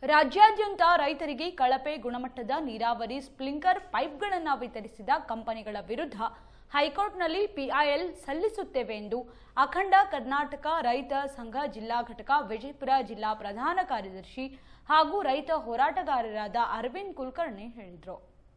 ರಾಜ್ಯಾದ್ಯಂತ ರೈತರಿಗೆ ಕಳಪೆ ಗುಣಮಟ್ಟದ ನೀರಾವರಿ ಸ್ಪ್ರಿಂಕ್ಲರ್ ಪೈಪ್ಗಳನ್ನು ವಿತರಿಸಿದ ಕಂಪನಿಗಳ ವಿರುದ್ಧ ಹೈಕೋರ್ಟ್ನಲ್ಲಿ ಪಿಐಎಲ್ ಸಲ್ಲಿಸುತ್ತೇವೆ ಎಂದು ಅಖಂಡ ಕರ್ನಾಟಕ ರೈತ ಸಂಘ ಜಿಲ್ಲಾ ಘಟಕ ವಿಜಯಪುರ ಜಿಲ್ಲಾ ಪ್ರಧಾನ ಕಾರ್ಯದರ್ಶಿ ಹಾಗೂ ರೈತ ಹೋರಾಟಗಾರರಾದ ಅರವಿಂದ್ ಕುಲಕರ್ಣಿ ಹೇಳಿದರು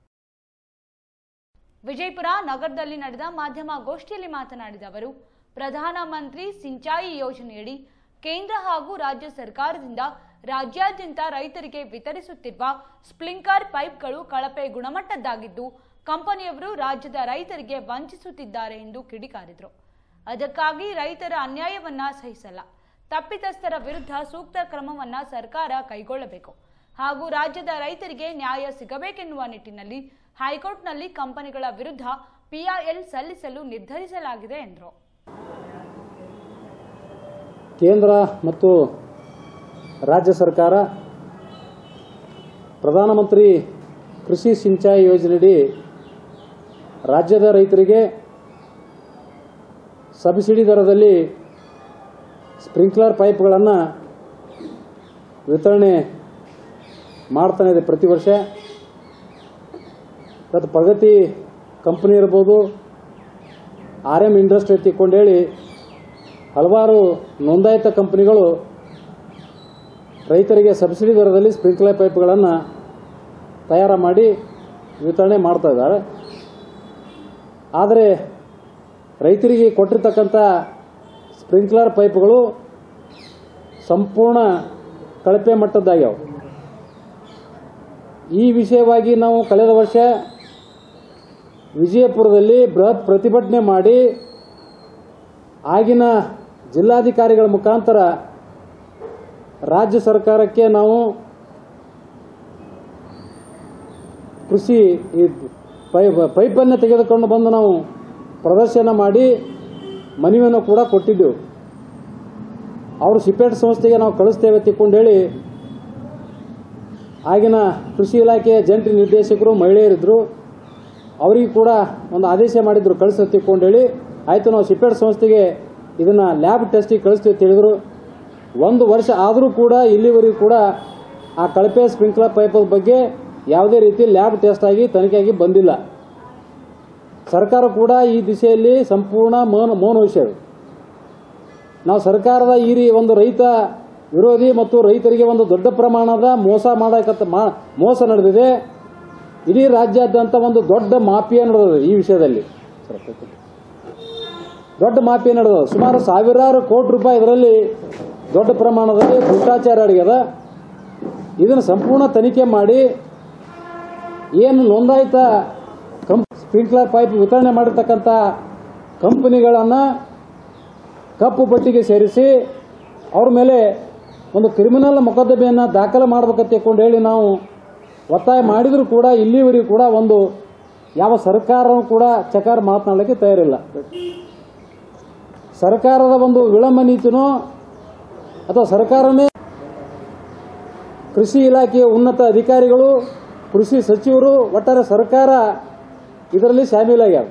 ವಿಜಯಪುರ ನಗರದಲ್ಲಿ ನಡೆದ ಮಾಧ್ಯಮ ಗೋಷ್ಠಿಯಲ್ಲಿ ಮಾತನಾಡಿದ ಅವರು ಪ್ರಧಾನಮಂತ್ರಿ ಸಿಂಚಾಯಿ ಯೋಜನೆಯಡಿ ಕೇಂದ್ರ ಹಾಗೂ ರಾಜ್ಯ ಸರ್ಕಾರದಿಂದ ರಾಜ್ಯಾದ್ಯಂತ ರೈತರಿಗೆ ವಿತರಿಸುತ್ತಿರುವ ಸ್ಪ್ರಿಂಕ್ಲರ್ ಪೈಪ್ಗಳು ಕಳಪೆ ಗುಣಮಟ್ಟದ್ದಾಗಿದ್ದು ಕಂಪನಿಯವರು ರಾಜ್ಯದ ರೈತರಿಗೆ ವಂಚಿಸುತ್ತಿದ್ದಾರೆ ಎಂದು ಕಿಡಿಕಾರಿದರು ಅದಕ್ಕಾಗಿ ರೈತರ ಅನ್ಯಾಯವನ್ನ ಸಹಿಸಲ್ಲ ತಪ್ಪಿತಸ್ಥರ ವಿರುದ್ಧ ಸೂಕ್ತ ಕ್ರಮವನ್ನ ಸರ್ಕಾರ ಕೈಗೊಳ್ಳಬೇಕು ಹಾಗೂ ರಾಜ್ಯದ ರೈತರಿಗೆ ನ್ಯಾಯ ಸಿಗಬೇಕೆನ್ನುವ ನಿಟ್ಟಿನಲ್ಲಿ ಹೈಕೋರ್ಟ್ನಲ್ಲಿ ಕಂಪನಿಗಳ ವಿರುದ್ಧ ಪಿಐಎಲ್ ಸಲ್ಲಿಸಲು ನಿರ್ಧರಿಸಲಾಗಿದೆ ಎಂದರು ಕೇಂದ್ರ ಮತ್ತು ರಾಜ್ಯ ಸರ್ಕಾರ ಪ್ರಧಾನಮಂತ್ರಿ ಕೃಷಿ ಸಿಂಚಾಯಿ ಯೋಜನೆಯಡಿ ರಾಜ್ಯದ ರೈತರಿಗೆ ಸಬ್ಸಿಡಿ ದರದಲ್ಲಿ ಸ್ಪ್ರಿಂಕ್ಲರ್ ಪೈಪ್ಗಳನ್ನು ವಿತರಣೆ ಮಾಡ್ತಾನೆ ಇದೆ ಪ್ರತಿ ವರ್ಷ ಇವತ್ತು ಪ್ರಗತಿ ಕಂಪನಿ ಇರ್ಬೋದು ಆರ್ ಎಮ್ ಇಂಡಸ್ಟ್ರಿ ತಿಕ್ಕೊಂಡು ಹೇಳಿ ಹಲವಾರು ನೋಂದಾಯಿತ ಕಂಪನಿಗಳು ರೈತರಿಗೆ ಸಬ್ಸಿಡಿ ದರದಲ್ಲಿ ಸ್ಪ್ರಿಂಕ್ಲರ್ ಪೈಪ್ಗಳನ್ನು ತಯಾರು ಮಾಡಿ ವಿತರಣೆ ಮಾಡ್ತಾ ಇದ್ದಾರೆ ಆದರೆ ರೈತರಿಗೆ ಕೊಟ್ಟಿರ್ತಕ್ಕಂಥ ಸ್ಪ್ರಿಂಕ್ಲರ್ ಪೈಪ್ಗಳು ಸಂಪೂರ್ಣ ಕಳಪೆ ಮಟ್ಟದ್ದಾಗ್ಯಾವ ಈ ವಿಷಯವಾಗಿ ನಾವು ಕಳೆದ ವರ್ಷ ವಿಜಯಪುರದಲ್ಲಿ ಬೃಹತ್ ಪ್ರತಿಭಟನೆ ಮಾಡಿ ಆಗಿನ ಜಿಲ್ಲಾಧಿಕಾರಿಗಳ ಮುಖಾಂತರ ರಾಜ್ಯ ಸರ್ಕಾರಕ್ಕೆ ನಾವು ಕೃಷಿ ಈ ಪೈಪ್ ಪೈಪನ್ನು ತೆಗೆದುಕೊಂಡು ಬಂದು ನಾವು ಪ್ರದರ್ಶನ ಮಾಡಿ ಮನವಿಯನ್ನು ಕೂಡ ಕೊಟ್ಟಿದ್ದೆವು ಅವರು ಸಿಪೇಟ್ ಸಂಸ್ಥೆಗೆ ನಾವು ಕಳಿಸ್ತೇವೆ ತಿಕ್ಕೊಂಡು ಹೇಳಿ ಆಗಿನ ಕೃಷಿ ಇಲಾಖೆಯ ಜಂಟಿ ನಿರ್ದೇಶಕರು ಮಹಿಳೆಯರಿದ್ದರು ಅವರಿಗೆ ಕೂಡ ಒಂದು ಆದೇಶ ಮಾಡಿದ್ರು ಕಳಿಸ ತಿಕ್ಕೊಂಡು ಹೇಳಿ ಆಯಿತು ನಾವು ಸಿಪೇಟ್ ಸಂಸ್ಥೆಗೆ ಇದನ್ನು ಲ್ಯಾಬ್ ಟೆಸ್ಟಿಗೆ ಕಳಿಸ್ತೀವಿ ಅಂತ ಹೇಳಿದರು ಒಂದು ವರ್ಷ ಆದರೂ ಕೂಡ ಇಲ್ಲಿವರೆಗೂ ಕೂಡ ಆ ಕಳಪೆ ಸ್ಪ್ರಿಂಕ್ಲರ್ ಪೈಪ್ ಬಗ್ಗೆ ಯಾವುದೇ ರೀತಿ ಲ್ಯಾಬ್ ಟೆಸ್ಟ್ ಆಗಿ ತನಿಖೆಯಾಗಿ ಬಂದಿಲ್ಲ ಸರ್ಕಾರ ಕೂಡ ಈ ದಿಶೆಯಲ್ಲಿ ಸಂಪೂರ್ಣ ಮೌನ ಮೌನ ವಿಷಯ ನಾವು ಸರ್ಕಾರದ ಈ ರೀ ಒಂದು ರೈತ ವಿರೋಧಿ ಮತ್ತು ರೈತರಿಗೆ ಒಂದು ದೊಡ್ಡ ಪ್ರಮಾಣದ ಮೋಸ ಮಾಡಕತ್ತ ಮಾ- ಮೋಸ ನಡೆದಿದೆ ಇಡೀ ರಾಜ್ಯಾದ್ಯಂತ ಒಂದು ದೊಡ್ಡ ಮಾಫಿಯಾ ನಡೆದಿದೆ ಈ ವಿಷಯದಲ್ಲಿ ದೊಡ್ಡ ಮಾಫಿಯಾ ನಡೆದ ಸುಮಾರು ಸಾವಿರಾರು ಕೋಟಿ ರೂಪಾಯಿ ಇದರಲ್ಲಿ ದೊಡ್ಡ ಪ್ರಮಾಣದಲ್ಲಿ ಭ್ರಷ್ಟಾಚಾರ ಅಡಗ್ಯದ ಇದನ್ನು ಸಂಪೂರ್ಣ ತನಿಖೆ ಮಾಡಿ ಏನು ನೋಂದಾಯಿತ ಕಂಪ್ ಸ್ಪ್ರಿಂಕ್ಲರ್ ಪೈಪ್ ವಿತರಣೆ ಮಾಡಿರ್ತಕ್ಕಂಥ ಕಂಪನಿಗಳನ್ನು ಕಪ್ಪು ಪಟ್ಟಿಗೆ ಸೇರಿಸಿ ಅವ್ರ ಮೇಲೆ ಒಂದು ಕ್ರಿಮಿನಲ್ ಮೊಕದ್ದಮೆಯನ್ನು ದಾಖಲೆ ಮಾಡಬೇಕಂತ ತಿಳ್ಕೊಂಡು ಹೇಳಿ ನಾವು ಒತ್ತಾಯ ಮಾಡಿದರೂ ಕೂಡ ಇಲ್ಲಿವರೆಗೂ ಕೂಡ ಒಂದು ಯಾವ ಸರ್ಕಾರವೂ ಕೂಡ ಚಕಾರ ಮಾತನಾಡಲಿಕ್ಕೆ ತಯಾರಿಲ್ಲ ಸರ್ಕಾರದ ಒಂದು ವಿಳಂಬ ನೀತಿನೋ ಅಥವಾ ಸರ್ಕಾರನೇ ಕೃಷಿ ಇಲಾಖೆಯ ಉನ್ನತ ಅಧಿಕಾರಿಗಳು ಕೃಷಿ ಸಚಿವರು ಒಟ್ಟಾರೆ ಸರ್ಕಾರ ಇದರಲ್ಲಿ ಶಾಮೀಲಾಗ್ಯಾವ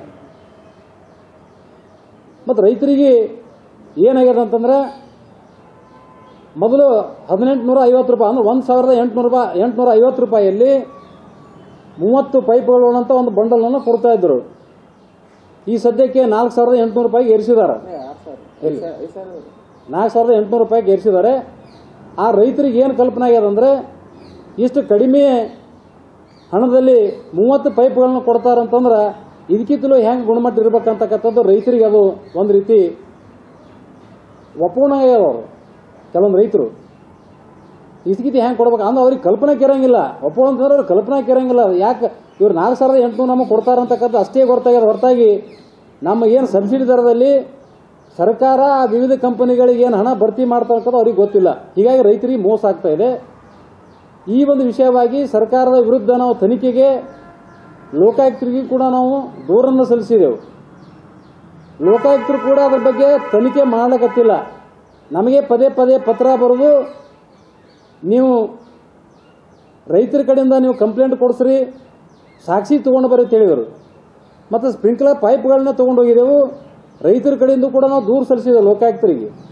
ಮತ್ತು ರೈತರಿಗೆ ಏನಾಗ್ಯದ ಅಂತಂದ್ರೆ ಮೊದಲು ಹದಿನೆಂಟುನೂರ ಐವತ್ತು ರೂಪಾಯಿ ಅಂದ್ರೆ ಒಂದು ಸಾವಿರದ ಎಂಟುನೂರು ರೂಪಾಯಿ ಎಂಟುನೂರ ಐವತ್ತು ರೂಪಾಯಿಯಲ್ಲಿ ಮೂವತ್ತು ಪೈಪ್ಗಳು ಅಂತ ಒಂದು ಬಂಡಲನ್ನು ಕೊಡ್ತಾ ಇದ್ರು ಈ ಸದ್ಯಕ್ಕೆ ನಾಲ್ಕು ಸಾವಿರದ ಎಂಟುನೂರು ರೂಪಾಯಿಗೆ ಏರಿಸಿದ್ದಾರೆ ಎಲ್ಲಿ? ನಾಲ್ಕು ಸಾವಿರದ ಎಂಟುನೂರು ರೂಪಾಯಿಗೆ ಏರಿಸಿದ್ದಾರೆ ಆ ರೈತರಿಗೆ ಏನು ಕಲ್ಪನೆ ಆಗ್ಯದ ಅಂದ್ರೆ ಇಷ್ಟು ಕಡಿಮೆ ಹಣದಲ್ಲಿ ಮೂವತ್ತು ಪೈಪ್ಗಳನ್ನು ಕೊಡ್ತಾರಂತಂದ್ರೆ ಇದಕ್ಕಿಂತಲೂ ಹೆಂಗೆ ಗುಣಮಟ್ಟ ಇರ್ಬೇಕಂತಕ್ಕಂಥದ್ದು ರೈತರಿಗೆ ಅದು ಒಂದು ರೀತಿ ಒಪ್ಪುಣ ಆಗ್ಯಾವ ಅವರು ಕೆಲವೊಂದು ರೈತರು ಇದಕ್ಕಿಂತ ಹೆಂಗೆ ಕೊಡ್ಬೇಕು ಅಂದ್ರೆ ಅವ್ರಿಗೆ ಕಲ್ಪನೆಗೆ ಇರಂಗಿಲ್ಲ ಒಪ್ಪು ಅಂತಂದ್ರೆ ಅವ್ರಿಗೆ ಕಲ್ಪನೆಗೆ ಇರಂಗಿಲ್ಲ ಯಾಕೆ ಇವ್ರು ನಾಲ್ಕು ಸಾವಿರದ ಎಂಟುನೂರು ನಮಗೆ ಕೊಡ್ತಾರಂತಕ್ಕಂಥ ಅಷ್ಟೇ ಗೊತ್ತಾಗ್ಯದ ಹೊರತಾಗಿ ನಮ್ಮ ಏನು ಸಬ್ಸಿಡಿ ದರದಲ್ಲಿ ಸರ್ಕಾರ ಆ ವಿವಿಧ ಕಂಪನಿಗಳಿಗೆ ಏನು ಹಣ ಭರ್ತಿ ಮಾಡ್ತಕ್ಕಂಥ ಅವ್ರಿಗೆ ಗೊತ್ತಿಲ್ಲ ಹೀಗಾಗಿ ರೈತರಿಗೆ ಮೋಸ ಆಗ್ತಾ ಇದೆ ಈ ಒಂದು ವಿಷಯವಾಗಿ ಸರ್ಕಾರದ ವಿರುದ್ಧ ನಾವು ತನಿಖೆಗೆ ಲೋಕಾಯುಕ್ತರಿಗೆ ಕೂಡ ನಾವು ದೂರನ್ನು ಸಲ್ಲಿಸಿದೆವು ಲೋಕಾಯುಕ್ತರು ಕೂಡ ಅದ್ರ ಬಗ್ಗೆ ತನಿಖೆ ಮಾಡಕತ್ತಿಲ್ಲ ನಮಗೆ ಪದೇ ಪದೇ ಪತ್ರ ಬರೆದು ನೀವು ರೈತರ ಕಡೆಯಿಂದ ನೀವು ಕಂಪ್ಲೇಂಟ್ ಕೊಡಿಸ್ರಿ ಸಾಕ್ಷಿ ತೊಗೊಂಡು ಬರ್ರಿ ಅಂತ ಹೇಳಿದರು ಮತ್ತು ಸ್ಪ್ರಿಂಕ್ಲರ್ ಪೈಪ್ಗಳನ್ನ ತೊಗೊಂಡು ಹೋಗಿದ್ದೆವು ರೈತರ ಕಡೆಯಿಂದ ಕೂಡ ನಾವು ದೂರ ಸಲ್ಲಿಸಿದೆವು ಲೋಕಾಯುಕ್ತರಿಗೆ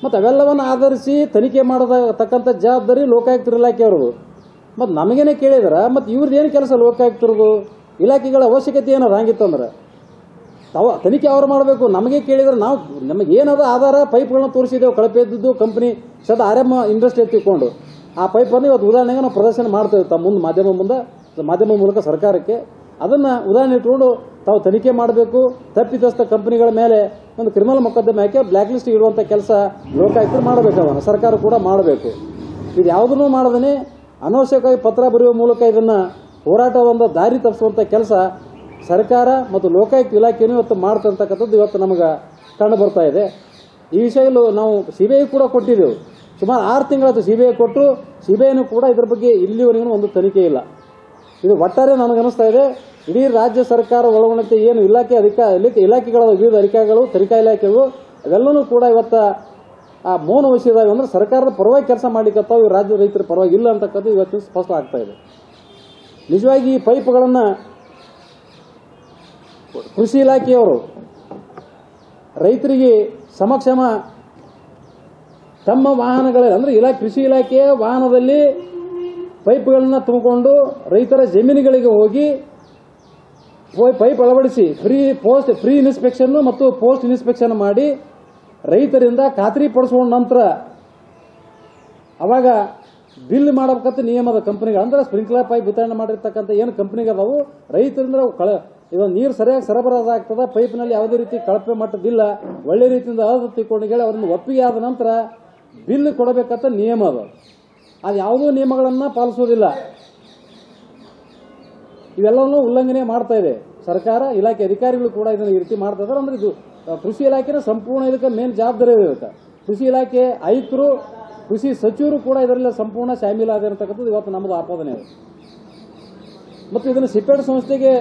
ಮತ್ತು ಅವೆಲ್ಲವನ್ನು ಆಧರಿಸಿ ತನಿಖೆ ಮಾಡತಕ್ಕಂಥ ಜವಾಬ್ದಾರಿ ಲೋಕಾಯುಕ್ತರ ಇಲಾಖೆಯವ್ರದು ಮತ್ತು ನಮಗೇನೆ ಕೇಳಿದ್ರ ಮತ್ತು ಇವ್ರದ್ದು ಏನು ಕೆಲಸ ಲೋಕಾಯುಕ್ತರದು ಇಲಾಖೆಗಳ ಅವಶ್ಯಕತೆ ಏನಾರ ಹಂಗಿತ್ತಂದ್ರೆ ತಾವ ತನಿಖೆ ಅವ್ರು ಮಾಡಬೇಕು ನಮಗೆ ಕೇಳಿದ್ರೆ ನಾವು ನಮಗೆ ಏನದ ಆಧಾರ ಪೈಪ್ಗಳನ್ನ ತೋರಿಸಿದ್ದೇವೆ ಕಳಪೆ ಇದ್ದದ್ದು ಕಂಪನಿ ಸದ ಆರ್ ಎಮ್ ಇಂಡಸ್ಟ್ರಿ ಎತ್ತಿಕೊಂಡು ಆ ಪೈಪನ್ನು ಇವತ್ತು ಉದಾಹರಣೆಗೆ ನಾವು ಪ್ರದರ್ಶನ ಮಾಡ್ತೇವೆ ತಮ್ಮ ಮುಂದೆ ಮಾಧ್ಯಮ ಮುಂದೆ ಮಾಧ್ಯಮ ಮೂಲಕ ಸರ್ಕಾರಕ್ಕೆ ಅದನ್ನ ಉದಾಹರಣೆ ಇಟ್ಕೊಂಡು ತಾವು ತನಿಖೆ ಮಾಡಬೇಕು ತಪ್ಪಿತಸ್ಥ ಕಂಪನಿಗಳ ಮೇಲೆ ಒಂದು ಕ್ರಿಮಿನಲ್ ಮೊಕದ್ದಮೆ ಹಾಕಿ ಬ್ಲ್ಯಾಕ್ ಲಿಸ್ಟ್ ಇಡುವಂಥ ಕೆಲಸ ಲೋಕಾಯುಕ್ತರು ಮಾಡಬೇಕು ಅದನ್ನು ಸರ್ಕಾರ ಕೂಡ ಮಾಡಬೇಕು ಇದು ಯಾವುದನ್ನು ಮಾಡದೇ ಅನವಶ್ಯಕವಾಗಿ ಪತ್ರ ಬರೆಯುವ ಮೂಲಕ ಇದನ್ನ ಹೋರಾಟ ಒಂದು ದಾರಿ ತಪ್ಪಿಸುವಂಥ ಕೆಲಸ ಸರ್ಕಾರ ಮತ್ತು ಲೋಕಾಯುಕ್ತ ಇಲಾಖೆಯನ್ನು ಇವತ್ತು ಮಾಡ್ತಕ್ಕಂಥದ್ದು ಇವತ್ತು ನಮಗೆ ಕಂಡು ಬರ್ತಾ ಇದೆ ಈ ವಿಷಯದಲ್ಲೂ ನಾವು ಸಿ ಬಿ ಐ ಕೂಡ ಕೊಟ್ಟಿದ್ದೆವು ಸುಮಾರು ಆರು ತಿಂಗಳಾಯ್ತು ಸಿ ಬಿ ಐ ಕೊಟ್ಟು ಸಿ ಬಿ ಐನೂ ಕೂಡ ಇದ್ರ ಬಗ್ಗೆ ಇಲ್ಲಿವರೆಗೂ ಒಂದು ತನಿಖೆ ಇಲ್ಲ ಇದು ಒಟ್ಟಾರೆ ನನಗನ್ನಿಸ್ತಾ ಇದೆ ಇಡೀ ರಾಜ್ಯ ಸರ್ಕಾರ ಒಳಗೊಂಡಂತೆ ಏನು ಇಲಾಖೆ ಅಧಿಕಾ ಇಲಾಖೆ- ಇಲಾಖೆಗಳ ವಿವಿಧ ಅಧಿಕಾರಿಗಳು ತನಿಖಾ ಇಲಾಖೆಗಳು ಅವೆಲ್ಲನೂ ಕೂಡ ಇವತ್ತ ಆ ಮೌನ ವಹಿಸಿದಾಗ ಅಂದ್ರೆ ಸರ್ಕಾರದ ಪರವಾಗಿ ಕೆಲಸ ಮಾಡ್ಲಿಕ್ಕತ್ತಾವ ಇವು ರಾಜ್ಯದ ರೈತರ ಪರವಾಗಿ ಇಲ್ಲ ಅಂತಕ್ಕಂಥದ್ದು ಇವತ್ತು ಸ್ಪಷ್ಟ ಆಗ್ತಾ ಇದೆ ನಿಜವಾಗಿ ಈ ಪೈಪ್ಗಳನ್ನು ಕೃಷಿ ಇಲಾಖೆಯವರು ರೈತರಿಗೆ ಸಮಕ್ಷಮ ತಮ್ಮ ವಾಹನಗಳಲ್ಲಿ ಅಂದ್ರೆ ಇಲಾ ಕೃಷಿ ಇಲಾಖೆಯ ವಾಹನದಲ್ಲಿ ಪೈಪ್ಗಳನ್ನ ತುಂಬಿಕೊಂಡು ರೈತರ ಜಮೀನುಗಳಿಗೆ ಹೋಗಿ ಹೋಗಿ ಪೈಪ್ ಅಳವಡಿಸಿ ಫ್ರೀ ಪೋಸ್ಟ್ ಫ್ರೀ ಇನ್ಸ್ಪೆಕ್ಷನ್ ಮತ್ತು ಪೋಸ್ಟ್ ಇನ್ಸ್ಪೆಕ್ಷನ್ ಮಾಡಿ ರೈತರಿಂದ ಖಾತ್ರಿ ಪಡಿಸ್ಕೊಂಡ ನಂತರ ಅವಾಗ ಬಿಲ್ ಮಾಡಬೇಕಂತ ನಿಯಮದ ಕಂಪನಿಗೆ ಅಂದ್ರೆ ಸ್ಪ್ರಿಂಕ್ಲರ್ ಪೈಪ್ ವಿತರಣೆ ಮಾಡಿರ್ತಕ್ಕಂಥ ಏನು ಕಂಪನಿಗೆ ಅದಾವು ರೈತರಿಂದ ಅವು ಕಳ ಇದು ನೀರು ಸರಿಯಾಗಿ ಸರಬರಾಜು ಆಗ್ತದ ಪೈಪ್ನಲ್ಲಿ ಯಾವುದೇ ರೀತಿ ಕಳಪೆ ಮಟ್ಟದಿಲ್ಲ ಒಳ್ಳೆ ರೀತಿಯಿಂದ ಅಳದು ತಿಳ್ಕೊಂಡು ಹೇಳಿ ಅವ್ರನ್ನ ಒಪ್ಪಿಗೆ ಆದ ನಂತರ ಬಿಲ್ ಕೊಡಬೇಕಂತ ನಿಯಮ ಅದು ಅದು ಯಾವುದೋ ನಿಯಮಗಳನ್ನು ಪಾಲಿಸೋದಿಲ್ಲ ಇವೆಲ್ಲವನ್ನೂ ಉಲ್ಲಂಘನೆ ಮಾಡ್ತಾ ಇದೆ ಸರ್ಕಾರ ಇಲಾಖೆ ಅಧಿಕಾರಿಗಳು ಕೂಡ ಇದನ್ನು ಈ ರೀತಿ ಮಾಡ್ತಾ ಇದ್ದಾರೆ ಅಂದ್ರೆ ಇದು ಆ, ಕೃಷಿ ಇಲಾಖೆನ ಸಂಪೂರ್ಣ ಇದಕ್ಕೆ ಮೇನ್ ಜವಾಬ್ದಾರಿ ಇದೆ ಇದಕ್ಕೆ ಕೃಷಿ ಇಲಾಖೆ ಆಯುಕ್ತರು ಕೃಷಿ ಸಚಿವರು ಕೂಡ ಇದರಲ್ಲಿ ಸಂಪೂರ್ಣ ಶಾಮೀಲಾಗಿರ್ತಕ್ಕಂಥದ್ದು ಇವತ್ತು ನಮ್ಮದು ಆಪಾದನೆ ಇದೆ ಮತ್ತು ಇದನ್ನು ಸಿಪೆಟ್ ಸಂಸ್ಥೆಗೆ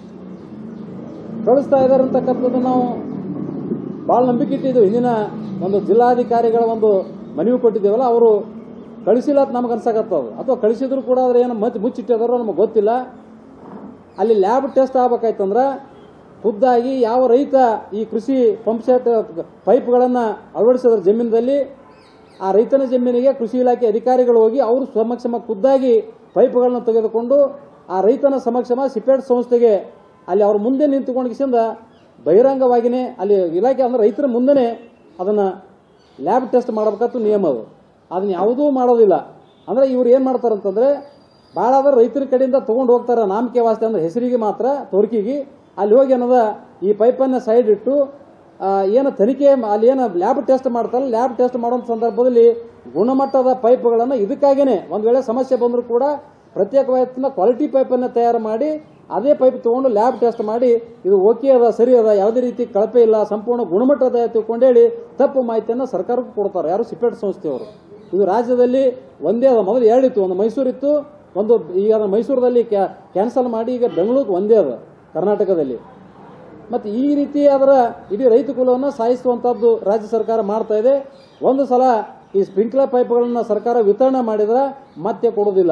ಕಳಿಸ್ತಾ ಇದ್ದಾರೆ ಅಂತಕ್ಕಂಥದ್ದು ನಾವು ಭಾಳ ನಂಬಿಕೆ ಇಟ್ಟಿದ್ದೇವೆ ಹಿಂದಿನ ಒಂದು ಜಿಲ್ಲಾಧಿಕಾರಿಗಳ ಒಂದು ಮನವಿ ಕೊಟ್ಟಿದ್ದೇವಲ್ಲ ಅವರು ಕಳಿಸಿಲ್ಲ ಅಂತ ನಮ್ಗೆ ಅನ್ಸಕತ್ತದು ಅಥವಾ ಕಳಿಸಿದ್ರು ಕೂಡ ಅದ್ರ ಏನು ಮತ್ತೆ ಮುಚ್ಚಿಟ್ಟಿದಾರೋ ನಮಗೆ ಗೊತ್ತಿಲ್ಲ ಅಲ್ಲಿ ಲ್ಯಾಬ್ ಟೆಸ್ಟ್ ಆಗ್ಬೇಕಾಯ್ತಂದ್ರೆ ಖುದ್ದಾಗಿ ಯಾವ ರೈತ ಈ ಕೃಷಿ ಪಂಪ್ ಸೆಟ್ ಪೈಪ್ಗಳನ್ನು ಅಳವಡಿಸಿದ್ರ ಜಮೀನಲ್ಲಿ ಆ ರೈತನ ಜಮೀನಿಗೆ ಕೃಷಿ ಇಲಾಖೆ ಅಧಿಕಾರಿಗಳು ಹೋಗಿ ಅವರು ಸಮಕ್ಷಮ ಖುದ್ದಾಗಿ ಪೈಪ್ಗಳನ್ನು ತೆಗೆದುಕೊಂಡು ಆ ರೈತನ ಸಮಕ್ಷಮ ಸಿಪೆಟ್ ಸಂಸ್ಥೆಗೆ ಅಲ್ಲಿ ಅವ್ರ ಮುಂದೆ ನಿಂತುಕೊಂಡು ಕಿಸಿಂದ ಬಹಿರಂಗವಾಗಿಯೇ ಅಲ್ಲಿ ಇಲಾಖೆ ಅಂದ್ರೆ ರೈತರ ಮುಂದೆನೇ ಅದನ್ನು ಲ್ಯಾಬ್ ಟೆಸ್ಟ್ ಮಾಡಬೇಕಂತ ನಿಯಮ ಅದು ಅದನ್ನ ಯಾವುದೂ ಮಾಡೋದಿಲ್ಲ ಅಂದ್ರೆ ಇವ್ರು ಏನು ಮಾಡ್ತಾರಂತಂದ್ರೆ ಭಾಳ ಆದ್ರೆ ರೈತರ ಕಡೆಯಿಂದ ತೊಗೊಂಡು ಹೋಗ್ತಾರೆ ನಾಮಕೆ ವಾಸ್ತೆ ಅಂದ್ರೆ ಹೆಸರಿಗೆ ಮಾತ್ರ ತೋರ್ಕಿಗೆ ಅಲ್ಲಿ ಹೋಗಿ ಏನದ ಈ ಪೈಪನ್ನು ಸೈಡ್ ಇಟ್ಟು ಆ, ಏನು ತನಿಖೆ ಮಾ- ಅಲ್ಲಿ ಏನು ಲ್ಯಾಬ್ ಟೆಸ್ಟ್ ಮಾಡ್ತಾರಲ್ಲ ಲ್ಯಾಬ್ ಟೆಸ್ಟ್ ಮಾಡೋ ಸಂದರ್ಭದಲ್ಲಿ ಗುಣಮಟ್ಟದ ಪೈಪ್ಗಳನ್ನು ಇದಕ್ಕಾಗೇನೆ ಒಂದು ವೇಳೆ ಸಮಸ್ಯೆ ಬಂದರೂ ಕೂಡ ಪ್ರತ್ಯೇಕವಾದ ಕ್ವಾಲಿಟಿ ಪೈಪನ್ನು ತಯಾರು ಮಾಡಿ ಅದೇ ಪೈಪ್ ತಗೊಂಡು ಲ್ಯಾಬ್ ಟೆಸ್ಟ್ ಮಾಡಿ ಇದು ಓಕೆ ಅದ ಸರಿ ಅದ ಯಾವುದೇ ರೀತಿ ಕಳಪೆ ಇಲ್ಲ ಸಂಪೂರ್ಣ ಗುಣಮಟ್ಟದ ತಿಳ್ಕೊಂಡೇಳಿ ತಪ್ಪು ಮಾಹಿತಿಯನ್ನು ಸರ್ಕಾರಕ್ಕೂ ಕೊಡ್ತಾರೆ ಯಾರು ಸಿಪೆಟ್ ಸಂಸ್ಥೆಯವರು ಇದು ರಾಜ್ಯದಲ್ಲಿ ಒಂದೇ ಅದ ಮೊದಲು ಎರಡಿತ್ತು ಒಂದು ಮೈಸೂರಿತ್ತು ಒಂದು ಈಗ ಅದನ್ನ ಮೈಸೂರದಲ್ಲಿ ಕ್ಯಾನ್ಸಲ್ ಮಾಡಿ ಈಗ ಬೆಂಗಳೂರಿಗೆ ಒಂದೇ ಅದ ಕರ್ನಾಟಕದಲ್ಲಿ ಮತ್ತು ಈ ರೀತಿ ಅದರ ಇಡೀ ರೈತ ಕುಲವನ್ನು ಸಾಯಿಸುವಂಥದ್ದು ರಾಜ್ಯ ಸರ್ಕಾರ ಮಾಡ್ತಾ ಇದೆ ಒಂದು ಸಲ ಈ ಸ್ಪ್ರಿಂಕ್ಲರ್ ಪೈಪ್ಗಳನ್ನು ಸರ್ಕಾರ ವಿತರಣೆ ಮಾಡಿದ್ರೆ ಮತ್ತೆ ಕೊಡೋದಿಲ್ಲ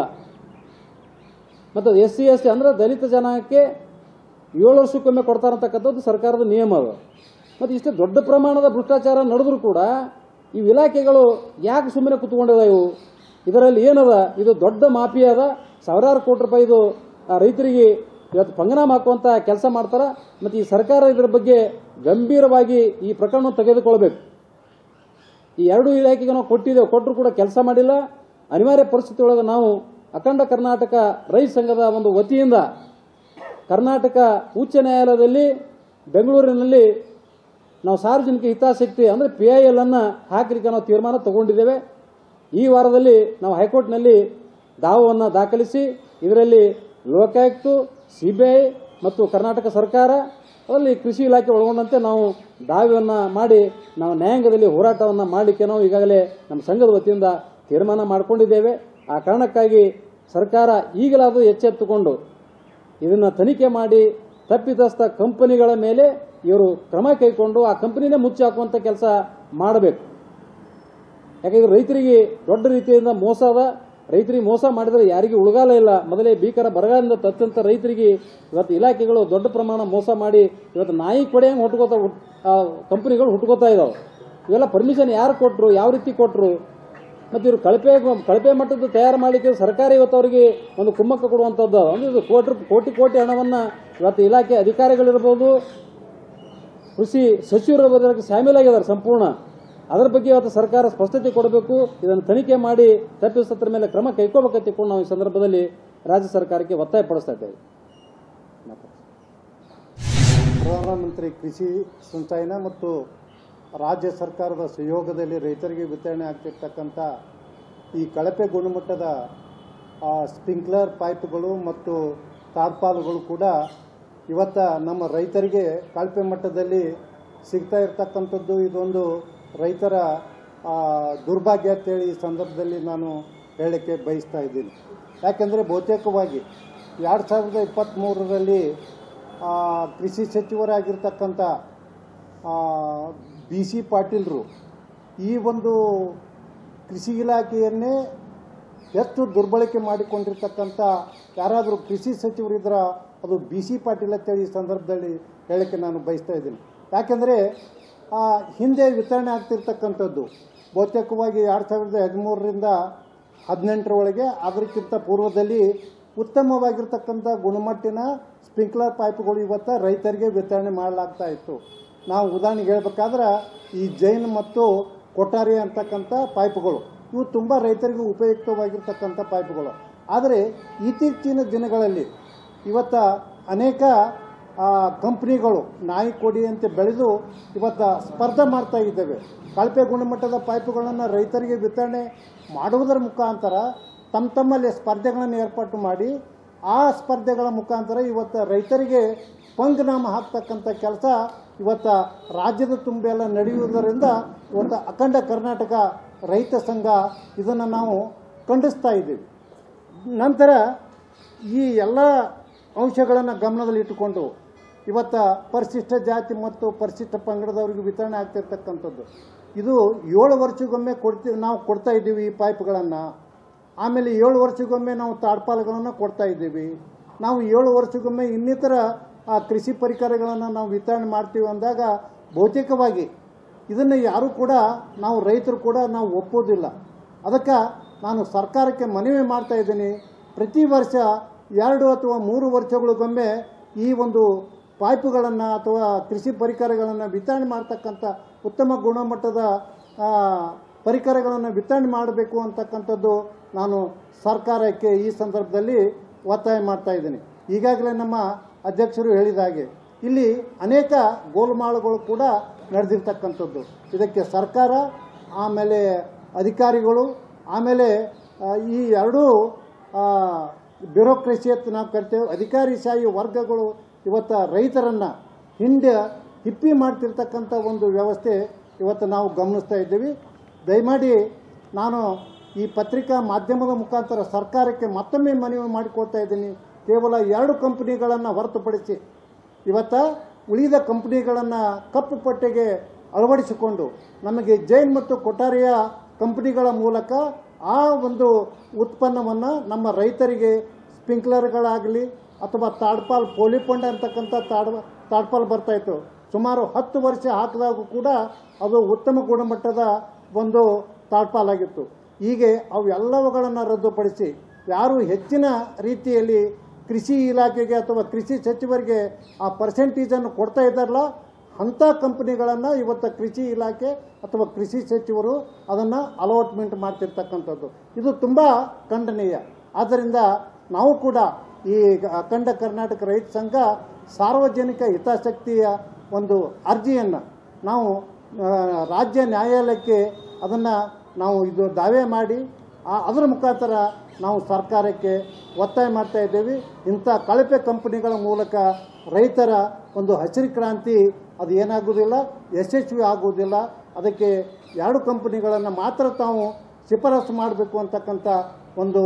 ಮತ್ತು ಎಸ್ ಸಿ ಎಸ್ ಟಿ ಅಂದರೆ ದಲಿತ ಜನಾಂಗಕ್ಕೆ ಏಳು ವರ್ಷಕ್ಕೊಮ್ಮೆ ಕೊಡ್ತಾರಂತಕ್ಕಂಥದ್ದು ಸರ್ಕಾರದ ನಿಯಮ ಅದು ಮತ್ತು ಇಷ್ಟು ದೊಡ್ಡ ಪ್ರಮಾಣದ ಭ್ರಷ್ಟಾಚಾರ ನಡೆದರೂ ಕೂಡ ಈ ಇಲಾಖೆಗಳು ಯಾಕೆ ಸುಮ್ಮನೆ ಕುತ್ಕೊಂಡಿದೆ ಇವು ಇದರಲ್ಲಿ ಏನದ ಇದು ದೊಡ್ಡ ಮಾಫಿಯಾ ಅದ ಸಾವಿರಾರು ಕೋಟಿ ರೂಪಾಯಿ ಇದು ಆ ರೈತರಿಗೆ ಇವತ್ತು ಪಂಗನಾಮ ಹಾಕುವಂತ ಕೆಲಸ ಮಾಡ್ತಾರ ಮತ್ತು ಈ ಸರ್ಕಾರ ಇದರ ಬಗ್ಗೆ ಗಂಭೀರವಾಗಿ ಈ ಪ್ರಕರಣ ತೆಗೆದುಕೊಳ್ಬೇಕು ಈ ಎರಡು ಇಲಾಖೆಗೆ ನಾವು ಕೊಟ್ಟಿದ್ದೇವೆ ಕೊಟ್ಟರು ಕೂಡ ಕೆಲಸ ಮಾಡಿಲ್ಲ ಅನಿವಾರ್ಯ ಪರಿಸ್ಥಿತಿ ಒಳಗೆ ನಾವು ಅಖಂಡ ಕರ್ನಾಟಕ ರೈತ ಸಂಘದ ಒಂದು ವತಿಯಿಂದ ಕರ್ನಾಟಕ ಉಚ್ಚ ನ್ಯಾಯಾಲಯದಲ್ಲಿ ಬೆಂಗಳೂರಿನಲ್ಲಿ ನಾವು ಸಾರ್ವಜನಿಕ ಹಿತಾಸಕ್ತಿ ಅಂದರೆ ಪಿ ಐ ಎಲ್ ಅನ್ನು ಹಾಕಲಿಕ್ಕೆ ನಾವು ತೀರ್ಮಾನ ತಗೊಂಡಿದ್ದೇವೆ ಈ ವಾರದಲ್ಲಿ ನಾವು ಹೈಕೋರ್ಟ್ನಲ್ಲಿ ದಾವವನ್ನು ದಾಖಲಿಸಿ ಇದರಲ್ಲಿ ಲೋಕಾಯುಕ್ತ ಸಿಬಿಐ ಮತ್ತು ಕರ್ನಾಟಕ ಸರ್ಕಾರ ಅದರಲ್ಲಿ ಕೃಷಿ ಇಲಾಖೆ ಒಳಗೊಂಡಂತೆ ನಾವು ದಾವೆಯನ್ನು ಮಾಡಿ ನಾವು ನ್ಯಾಯಾಂಗದಲ್ಲಿ ಹೋರಾಟವನ್ನು ಮಾಡಲಿಕ್ಕೆ ನಾವು ಈಗಾಗಲೇ ನಮ್ಮ ಸಂಘದ ವತಿಯಿಂದ ತೀರ್ಮಾನ ಮಾಡಿಕೊಂಡಿದ್ದೇವೆ ಆ ಕಾರಣಕ್ಕಾಗಿ ಸರ್ಕಾರ ಈಗಲಾದರೂ ಎಚ್ಚೆತ್ತುಕೊಂಡು ಇದನ್ನು ತನಿಖೆ ಮಾಡಿ ತಪ್ಪಿತಸ್ಥ ಕಂಪನಿಗಳ ಮೇಲೆ ಇವರು ಕ್ರಮ ಕೈಗೊಂಡು ಆ ಕಂಪನಿನೇ ಮುಚ್ಚಿ ಹಾಕುವಂಥ ಕೆಲಸ ಮಾಡಬೇಕು ಯಾಕಂದ್ರೆ ರೈತರಿಗೆ ದೊಡ್ಡ ರೀತಿಯಿಂದ ಮೋಸ ಅದ ರೈತರಿಗೆ ಮೋಸ ಮಾಡಿದರೆ ಯಾರಿಗೂ ಉಳಗಾಲ ಇಲ್ಲ ಮೊದಲೇ ಭೀಕರ ಬರಗಾಲದಿಂದ ತತ್ತಂತ ರೈತರಿಗೆ ಇವತ್ತು ಇಲಾಖೆಗಳು ದೊಡ್ಡ ಪ್ರಮಾಣ ಮೋಸ ಮಾಡಿ ಇವತ್ತು ನಾಯಿ ಕೊಡೆಯಂಗೆ ಹುಟ್ಕೋತಾ ಕಂಪನಿಗಳು ಹುಟ್ಕೋತಾ ಇದಾವೆ ಇವೆಲ್ಲ ಪರ್ಮಿಷನ್ ಯಾರು ಕೊಟ್ಟರು ಯಾವ ರೀತಿ ಕೊಟ್ಟರು ಮತ್ತು ಇವರು ಕಳಪೆ ಕಳಪೆ ಮಟ್ಟದ ತಯಾರು ಮಾಡಲಿಕ್ಕೆ ಸರ್ಕಾರ ಇವತ್ತು ಅವರಿಗೆ ಒಂದು ಕುಮ್ಮಕ್ಕ ಕೊಡುವಂಥದ್ದು ಅಂದ್ರೆ ಇದು ಕೋಟಿ ಕೋಟಿ ಕೋಟಿ ಹಣವನ್ನು ಇವತ್ತು ಇಲಾಖೆ ಅಧಿಕಾರಿಗಳಿರ್ಬೋದು ಕೃಷಿ ಸಚಿವರು ಅದಕ್ಕೆ ಶಾಮೀಲಾಗಿದ್ದಾರೆ ಸಂಪೂರ್ಣ ಅದರ ಬಗ್ಗೆ ಇವತ್ತು ಸರ್ಕಾರ ಸ್ಪಷ್ಟತೆ ಕೊಡಬೇಕು ಇದನ್ನು ತನಿಖೆ ಮಾಡಿ ತಪ್ಪಿಸತ್ರ ಮೇಲೆ ಕ್ರಮ ಕೈಗೊಳ್ಳಬೇಕಂತ ತಿಳ್ಕೊಂಡು ನಾವು ಈ ಸಂದರ್ಭದಲ್ಲಿ ರಾಜ್ಯ ಸರ್ಕಾರಕ್ಕೆ ಒತ್ತಾಯ ಪಡಿಸ್ತಾ ಇದ್ದೇವೆ ಪ್ರಧಾನಮಂತ್ರಿ ಕೃಷಿ ಸಂಚಯನ ಮತ್ತು ರಾಜ್ಯ ಸರ್ಕಾರದ ಸಹಯೋಗದಲ್ಲಿ ರೈತರಿಗೆ ವಿತರಣೆ ಆಗ್ತಿರ್ತಕ್ಕಂಥ ಈ ಕಳಪೆ ಗುಣಮಟ್ಟದ ಆ, ಸ್ಪ್ರಿಂಕ್ಲರ್ ಪೈಪ್ಗಳು ಮತ್ತು ತಾಡ್ಪಾಲುಗಳು ಕೂಡ ಇವತ್ತ ನಮ್ಮ ರೈತರಿಗೆ ಕಳಪೆ ಮಟ್ಟದಲ್ಲಿ ಸಿಗ್ತಾ ಇರ್ತಕ್ಕಂಥದ್ದು ಇದೊಂದು ರೈತರ ಆ, ದುರ್ಭಾಗ್ಯ ಅಂತೇಳಿ ಈ ಸಂದರ್ಭದಲ್ಲಿ ನಾನು ಹೇಳಕ್ಕೆ ಬಯಸ್ತಾ ಇದ್ದೀನಿ ಯಾಕೆಂದರೆ ಬಹುತೇಕವಾಗಿ ಎರಡು ಸಾವಿರದ ಇಪ್ಪತ್ತ್ಮೂರರಲ್ಲಿ ಕೃಷಿ ಸಚಿವರಾಗಿರ್ತಕ್ಕಂಥ ಬಿ ಸಿ ಪಾಟೀಲ್ರು ಈ ಒಂದು ಕೃಷಿ ಇಲಾಖೆಯನ್ನೇ ಹೆಚ್ಚು ದುರ್ಬಳಕೆ ಮಾಡಿಕೊಂಡಿರ್ತಕ್ಕಂಥ ಯಾರಾದರೂ ಕೃಷಿ ಸಚಿವರಿದ್ರ ಅದು ಬಿ ಸಿ ಪಾಟೀಲ್ ಅಂತೇಳಿ ಈ ಸಂದರ್ಭದಲ್ಲಿ ಹೇಳಕ್ಕೆ ನಾನು ಬಯಸ್ತಾ ಇದ್ದೀನಿ ಯಾಕೆಂದರೆ ಹಿಂದೆ ವಿತರಣೆ ಆಗ್ತಿರ್ತಕ್ಕಂಥದ್ದು ಬಹುತೇಕವಾಗಿ ಎರಡು ಸಾವಿರದ ಹದಿಮೂರರಿಂದ ಹದಿನೆಂಟರೊಳಗೆ ಅದಕ್ಕಿಂತ ಪೂರ್ವದಲ್ಲಿ ಉತ್ತಮವಾಗಿರ್ತಕ್ಕಂಥ ಗುಣಮಟ್ಟಿನ ಸ್ಪ್ರಿಂಕ್ಲರ್ ಪೈಪ್ಗಳು ಇವತ್ತು ರೈತರಿಗೆ ವಿತರಣೆ ಮಾಡಲಾಗ್ತಾ ಇತ್ತು ನಾವು ಉದಾಹರಣೆಗೆ ಹೇಳ್ಬೇಕಾದ್ರೆ ಈ ಜೈನ್ ಮತ್ತು ಕೊಠಾರಿ ಅಂತಕ್ಕಂಥ ಪೈಪ್ಗಳು ಇವು ತುಂಬ ರೈತರಿಗೆ ಉಪಯುಕ್ತವಾಗಿರ್ತಕ್ಕಂಥ ಪೈಪ್ಗಳು ಆದರೆ ಇತ್ತೀಚಿನ ದಿನಗಳಲ್ಲಿ ಇವತ್ತ ಅನೇಕ ಆ, ಕಂಪ್ನಿಗಳು ನಾಯಿ ಕೊಡಿ ಅಂತ ಬೆಳೆದು ಇವತ್ತು ಸ್ಪರ್ಧೆ ಮಾಡ್ತಾ ಇದ್ದೇವೆ ಕಳಪೆ ಗುಣಮಟ್ಟದ ಪೈಪುಗಳನ್ನು ರೈತರಿಗೆ ವಿತರಣೆ ಮಾಡುವುದರ ಮುಖಾಂತರ ತಮ್ಮ ತಮ್ಮಲ್ಲಿ ಸ್ಪರ್ಧೆಗಳನ್ನು ಏರ್ಪಾಟು ಮಾಡಿ ಆ ಸ್ಪರ್ಧೆಗಳ ಮುಖಾಂತರ ಇವತ್ತು ರೈತರಿಗೆ ಪಂಗನಾಮ ಹಾಕ್ತಕ್ಕಂಥ ಕೆಲಸ ಇವತ್ತು ರಾಜ್ಯದ ತುಂಬೆಲ್ಲ ನಡೆಯುವುದರಿಂದ ಇವತ್ತು ಅಖಂಡ ಕರ್ನಾಟಕ ರೈತ ಸಂಘ ಇದನ್ನು ನಾವು ಖಂಡಿಸ್ತಾ ಇದ್ದೀವಿ ನಂತರ ಈ ಎಲ್ಲ ಅಂಶಗಳನ್ನು ಗಮನದಲ್ಲಿಟ್ಟುಕೊಂಡು ಇವತ್ತು ಪರಿಶಿಷ್ಟ ಜಾತಿ ಮತ್ತು ಪರಿಶಿಷ್ಟ ಪಂಗಡದವರಿಗೆ ವಿತರಣೆ ಆಗ್ತಿರ್ತಕ್ಕಂಥದ್ದು ಇದು ಏಳು ವರ್ಷಕ್ಕೊಮ್ಮೆ ಕೊಡ್ತೀವಿ ನಾವು ಕೊಡ್ತಾ ಇದ್ದೀವಿ ಈ ಪೈಪ್ಗಳನ್ನು ಆಮೇಲೆ ಏಳು ವರ್ಷಕ್ಕೊಮ್ಮೆ ನಾವು ತಾಡ್ಪಾಲುಗಳನ್ನು ಕೊಡ್ತಾ ಇದ್ದೀವಿ ನಾವು ಏಳು ವರ್ಷಕ್ಕೊಮ್ಮೆ ಇನ್ನಿತರ ಆ ಕೃಷಿ ಪರಿಕರಗಳನ್ನು ನಾವು ವಿತರಣೆ ಮಾಡ್ತೀವಿ ಅಂದಾಗ ಬಹುತೇಕವಾಗಿ ಇದನ್ನು ಯಾರೂ ಕೂಡ ನಾವು ರೈತರು ಕೂಡ ನಾವು ಒಪ್ಪೋದಿಲ್ಲ ಅದಕ್ಕೆ ನಾನು ಸರ್ಕಾರಕ್ಕೆ ಮನವಿ ಮಾಡ್ತಾ ಇದ್ದೀನಿ ಪ್ರತಿ ವರ್ಷ ಎರಡು ಅಥವಾ ಮೂರು ವರ್ಷಗಳಿಗೊಮ್ಮೆ ಈ ಒಂದು ಪೈಪುಗಳನ್ನು ಅಥವಾ ಕೃಷಿ ಪರಿಕರಗಳನ್ನು ವಿತರಣೆ ಮಾಡ್ತಕ್ಕಂಥ ಉತ್ತಮ ಗುಣಮಟ್ಟದ ಆ, ಪರಿಕರಗಳನ್ನು ವಿತರಣೆ ಮಾಡಬೇಕು ಅಂತಕ್ಕಂಥದ್ದು ನಾನು ಸರ್ಕಾರಕ್ಕೆ ಈ ಸಂದರ್ಭದಲ್ಲಿ ಒತ್ತಾಯ ಮಾಡ್ತಾ ಇದ್ದೀನಿ ಈಗಾಗಲೇ ನಮ್ಮ ಅಧ್ಯಕ್ಷರು ಹೇಳಿದ ಹಾಗೆ ಇಲ್ಲಿ ಅನೇಕ ಗೋಲುಮಾಳುಗಳು ಕೂಡ ನಡೆದಿರ್ತಕ್ಕಂಥದ್ದು ಇದಕ್ಕೆ ಸರ್ಕಾರ ಆಮೇಲೆ ಅಧಿಕಾರಿಗಳು ಆಮೇಲೆ ಆ, ಈ ಎರಡೂ ಬ್ಯೂರೋಕ್ರಸಿ ಅಂತ ನಾವು ಕರಿತೇವೆ ಅಧಿಕಾರಿಶಾಹಿ ವರ್ಗಗಳು ಇವತ್ತು ರೈತರನ್ನು ಹಿಂದೆ ಹಿಪ್ಪಿ ಮಾಡ್ತಿರ್ತಕ್ಕಂಥ ಒಂದು ವ್ಯವಸ್ಥೆ ಇವತ್ತು ನಾವು ಗಮನಿಸ್ತಾ ಇದ್ದೀವಿ ದಯಮಾಡಿ ನಾನು ಈ ಪತ್ರಿಕಾ ಮಾಧ್ಯಮದ ಮುಖಾಂತರ ಸರ್ಕಾರಕ್ಕೆ ಮತ್ತೊಮ್ಮೆ ಮನವಿ ಮಾಡಿಕೊಳ್ತಾ ಇದ್ದೀನಿ ಕೇವಲ ಎರಡು ಕಂಪನಿಗಳನ್ನು ಹೊರತುಪಡಿಸಿ ಇವತ್ತ ಉಳಿದ ಕಂಪನಿಗಳನ್ನು ಕಪ್ಪು ಪಟ್ಟಿಗೆ ಅಳವಡಿಸಿಕೊಂಡು ನಮಗೆ ಜೈನ್ ಮತ್ತು ಕೊಠಾರಿಯ ಕಂಪನಿಗಳ ಮೂಲಕ ಆ ಒಂದು ಉತ್ಪನ್ನವನ್ನು ನಮ್ಮ ರೈತರಿಗೆ ಸ್ಪ್ರಿಂಕ್ಲರ್ಗಳಾಗಲಿ ಅಥವಾ ತಾಡ್ಪಾಲ್ ಪೋಲಿಪೊಂಡ ಅಂತಕ್ಕಂಥ ತಾಡ್ ತಾಡ್ಪಾಲ್ ಬರ್ತಾ ಇತ್ತು ಸುಮಾರು ಹತ್ತು ವರ್ಷ ಹಾಕಿದಾಗ ಕೂಡ ಅದು ಉತ್ತಮ ಗುಣಮಟ್ಟದ ಒಂದು ತಾಡ್ಪಾಲಾಗಿತ್ತು ಹೀಗೆ ಅವೆಲ್ಲವುಗಳನ್ನು ರದ್ದುಪಡಿಸಿ ಯಾರು ಹೆಚ್ಚಿನ ರೀತಿಯಲ್ಲಿ ಕೃಷಿ ಇಲಾಖೆಗೆ ಅಥವಾ ಕೃಷಿ ಸಚಿವರಿಗೆ ಆ ಪರ್ಸೆಂಟೇಜನ್ನು ಕೊಡ್ತಾ ಇದ್ದಾರಲ್ಲ ಅಂಥ ಕಂಪನಿಗಳನ್ನು ಇವತ್ತು ಕೃಷಿ ಇಲಾಖೆ ಅಥವಾ ಕೃಷಿ ಸಚಿವರು ಅದನ್ನು ಅಲಾಟ್ಮೆಂಟ್ ಮಾಡ್ತಿರ್ತಕ್ಕಂಥದ್ದು ಇದು ತುಂಬ ಖಂಡನೀಯ ಆದ್ದರಿಂದ ನಾವು ಕೂಡ ಈ ಅಖಂಡ ಕರ್ನಾಟಕ ರೈತ ಸಂಘ ಸಾರ್ವಜನಿಕ ಹಿತಾಸಕ್ತಿಯ ಒಂದು ಅರ್ಜಿಯನ್ನು ನಾವು ಆ, ರಾಜ್ಯ ನ್ಯಾಯಾಲಯಕ್ಕೆ ಅದನ್ನು ನಾವು ಇದು ದಾವೆ ಮಾಡಿ ಆ ಅದರ ಮುಖಾಂತರ ನಾವು ಸರ್ಕಾರಕ್ಕೆ ಒತ್ತಾಯ ಮಾಡ್ತಾ ಇದ್ದೇವೆ ಇಂಥ ಕಳಪೆ ಕಂಪನಿಗಳ ಮೂಲಕ ರೈತರ ಒಂದು ಹಸಿರು ಕ್ರಾಂತಿ ಅದು ಏನಾಗುವುದಿಲ್ಲ ಯಶಸ್ವಿ ಆಗುವುದಿಲ್ಲ ಅದಕ್ಕೆ ಎರಡು ಕಂಪನಿಗಳನ್ನು ಮಾತ್ರ ತಾವು ಶಿಫಾರಸು ಮಾಡಬೇಕು ಅಂತಕ್ಕಂಥ ಒಂದು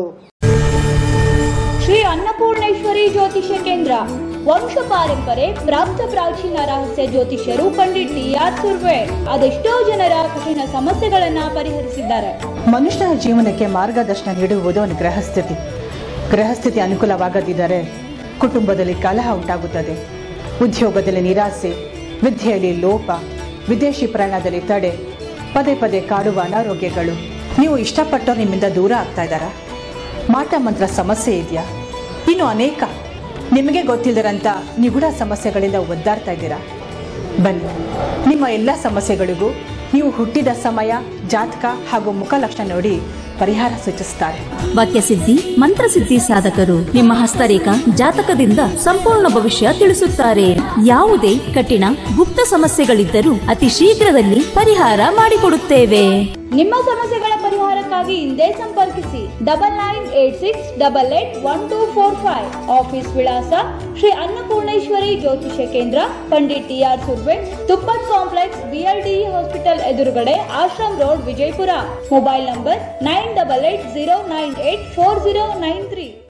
ಶ್ರೀ ಅನ್ನಪೂರ್ಣೇಶ್ವರಿ ಜ್ಯೋತಿಷ್ಯ ಕೇಂದ್ರ ವಂಶ ಪಾರಂಪರೆ ಪ್ರಾಪ್ತ ಪ್ರಾಚೀನ ರಹಸ್ಯ ಜ್ಯೋತಿಷ್ಯರು ಪಂಡಿತ್ ಟಿ ಆರ್ ಸುರ್ವೆ ಅದೆಷ್ಟೋ ಜನರ ಕಠಿಣ ಸಮಸ್ಯೆಗಳನ್ನ ಪರಿಹರಿಸಿದ್ದಾರೆ ಮನುಷ್ಯನ ಜೀವನಕ್ಕೆ ಮಾರ್ಗದರ್ಶನ ನೀಡುವುದು ಒಂದು ಗ್ರಹಸ್ಥಿತಿ ಗ್ರಹಸ್ಥಿತಿ ಅನುಕೂಲವಾಗದಿದ್ದರೆ ಕುಟುಂಬದಲ್ಲಿ ಕಲಹ ಉಂಟಾಗುತ್ತದೆ ಉದ್ಯೋಗದಲ್ಲಿ ನಿರಾಸೆ ವಿದ್ಯೆಯಲ್ಲಿ ಲೋಪ ವಿದೇಶಿ ಪ್ರಯಾಣದಲ್ಲಿ ತಡೆ ಪದೇ ಪದೇ ಕಾಡುವ ಅನಾರೋಗ್ಯಗಳು ನೀವು ಇಷ್ಟಪಟ್ಟವ್ರು ನಿಮ್ಮಿಂದ ದೂರ ಆಗ್ತಾ ಇದ್ದಾರಾ ಮಾಟ ಮಂತ್ರ ಸಮಸ್ಯೆ ಇದೆಯಾ ಇನ್ನು ಅನೇಕ ನಿಮಗೆ ಗೊತ್ತಿಲ್ಲದಂಥ ನಿಗೂಢ ಸಮಸ್ಯೆಗಳಿಂದ ಒದ್ದಾಡ್ತಾ ಇದ್ದೀರಾ ಬನ್ನಿ ನಿಮ್ಮ ಎಲ್ಲ ಸಮಸ್ಯೆಗಳಿಗೂ ನೀವು ಹುಟ್ಟಿದ ಸಮಯ ಜಾತಕ ಹಾಗೂ ಮುಖಲಕ್ಷಣ ನೋಡಿ ಪರಿಹಾರ ಸೂಚಿಸ್ತಾರೆ ವಾಕ್ಯಸಿದ್ಧಿ ಮಂತ್ರಸಿದ್ಧಿ ಸಾಧಕರು ನಿಮ್ಮ ಹಸ್ತರೇಖಾ ಜಾತಕದಿಂದ ಸಂಪೂರ್ಣ ಭವಿಷ್ಯ ತಿಳಿಸುತ್ತಾರೆ ಯಾವುದೇ ಕಠಿಣ ಗುಪ್ತ ಸಮಸ್ಯೆಗಳಿದ್ದರೂ ಅತಿ ಶೀಘ್ರದಲ್ಲಿ ಪರಿಹಾರ ಮಾಡಿಕೊಡುತ್ತೇವೆ ನಿಮ್ಮ ಸಮಸ್ಯೆಗಳ ಪರಿಹಾರಕ್ಕಾಗಿ ಹಿಂದೆ ಸಂಪರ್ಕಿಸಿ double nine eight six double eight one two four five office ವಿಳಾಸ ಶ್ರೀ ಅನ್ನಪೂರ್ಣೇಶ್ವರಿ ಜ್ಯೋತಿಷ್ಯ ಕೇಂದ್ರ ಪಂಡಿತ್ ಟಿ ಆರ್ ಸುರ್ವೆ ತುಪ್ಪತ್ ಕಾಂಪ್ಲೆಕ್ಸ್ ಬಿಎಲ್ಡಿಇ ಹಾಸ್ಪಿಟಲ್ ಎದುರುಗಡೆ Ashram road Vijayapura mobile number nine double eight zero nine eight four zero nine three